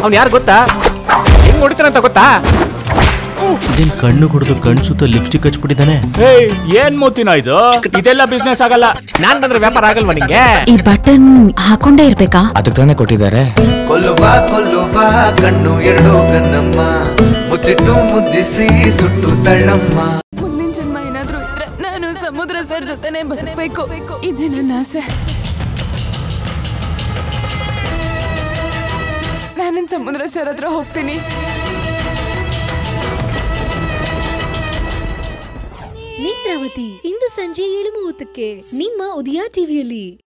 ಅವ್ನು ಯಾರು ಗೊತ್ತಾ ಹೆಂಗ್ ಹೊಡಿತಾನಂತ ಗೊತ್ತಾ ಇದೇನ್ ಕಣ್ಣು ಕುಡಿದು ಕಣ್ ಸುತ್ತ ಲಿಪ್ಸ್ಟಿಕ್ ಹಚ್ಬಿಟ್ಟಿದ್ದಾನೆ ಏಯ್ ಏನ್ ಮೂತಿನ ಇದು ಇದೆಲ್ಲ ಬಿಸ್ನೆಸ್ ಆಗಲ್ಲ ನಾನ್ ಬಂದ್ರೆ ವ್ಯಾಪಾರ ಆಗಲ್ವಾ ನಿಂಗೆ ಈ ಬಟನ್ ಹಾಕೊಂಡೇ ಇರ್ಬೇಕಾ ಅದಕ್ಕೆ ತಾನೇ ಕೊಟ್ಟಿದ್ದಾರೆ ಕೊಲ್ಲುವ ಕೊಲ್ಲುವ ಕಣ್ಣು ಎರಡು ಕಣ್ಣಮ್ಮ ಮುಚ್ಚಿಟ್ಟು ಮುದ್ದಿಸಿ ಸುಟ್ಟು ತಳ್ಳಮ್ಮ ಮುಂದಿನ ಜನ್ಮ ಏನಾದ್ರೂ ಇದ್ರೆ ನಾನು ಸಮುದ್ರ ಸರ್ ಜೊತೆನೆ ಬರಬೇಕು ಇದೇ ನನ್ನ ಆಸೆ ನಾನು ಸಮುದ್ರ ಸರ್ ಹತ್ರ ಹೋಗ್ತೀನಿ ನೇತ್ರಾವತಿ ಇಂದು ಸಂಜೆ ಏಳು ಮೂವತ್ತಕ್ಕೆ ನಿಮ್ಮ ಉದಯ ಟಿವಿಯಲ್ಲಿ